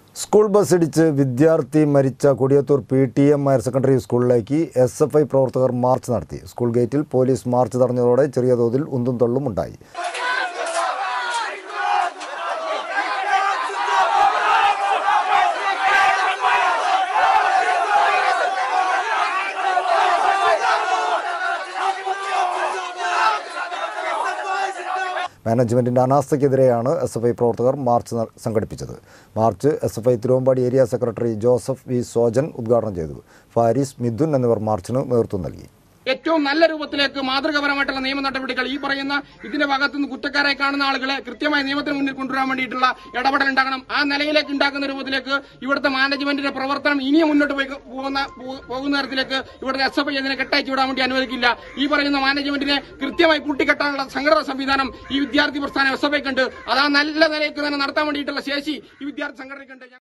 school ബസ്സിടിച്ച് വിദ്യാർത്ഥി മരിച്ച Kodiyathur P T M higher secondary സ്കൂളിലേക്ക് എസ് എഫ് ഐ പ്രവർത്തകർ മാർച്ച് നടത്തി സ്കൂൾ ഗേറ്റിൽ പോലീസ് മാർച്ച് തടഞ്ഞതോടെ ചെറിയ തോതിൽ ഉന്തും തള്ളും ഉണ്ടായി മാനേജ്മെന്റിന്റെ അനാസ്ഥയ്ക്കെതിരെയാണ് എസ് എഫ് ഐ പ്രവർത്തകർ മാർച്ച് ന- സംഘടിപ്പിച്ചത് march S F I Thiruvambady area secretary Joseph V Sojan ഉദ്ഘാടനം ചെയ്തു ഫാരിസ് മിഥുൻ എന്നിവർ മാർച്ചിന് നേതൃത്വം നൽകി ഏറ്റവും നല്ല രൂപത്തിലേക്ക് മാതൃകാപരമായിട്ടുള്ള നിയമ നടപടികൾ ഈ പറയുന്ന ഇതിന്റെ ഭാഗത്തുനിന്ന് കുറ്റക്കാരെ കാണുന്ന ആളുകളെ കൃത്യമായി നിയമത്തിന് മുന്നിൽ കൊണ്ടുവരാൻ വേണ്ടിയിട്ടുള്ള ഇടപെടൽ ഉണ്ടാകണം ആ നിലയിലേക്ക് ഉണ്ടാക്കുന്ന രൂപത്തിലേക്ക് ഇവിടുത്തെ മാനേജ്മെന്റിന്റെ പ്രവർത്തനം ഇനിയും മുന്നോട്ട് പോയി പോകുന്ന പോ- പോകുന്ന തരത്തിലേക്ക് ഇവിടുത്തെ എസ് എഫ് ഐ ഇതിനെ കെട്ടയച്ചു വിടാൻ വേണ്ടി അനുവദിക്കില്ല ഈ പറയുന്ന മാനേജ്മെന്റിനെ കൃത്യമായി കൂട്ടിക്കെട്ടാനുള്ള സംഘടന സംവിധാനം ഈ വിദ്യാർത്ഥി പ്രസ്ഥാനം എസ് എഫ് ഐക്കുണ്ട് അത് ആ നല്ല നിലയ്ക്ക് തന്നെ നടത്താൻ വേണ്ടിയിട്ടുള്ള ശേഷി ഈ വിദ്യാർത്ഥി സംഘടനയ്ക്കുണ്ട്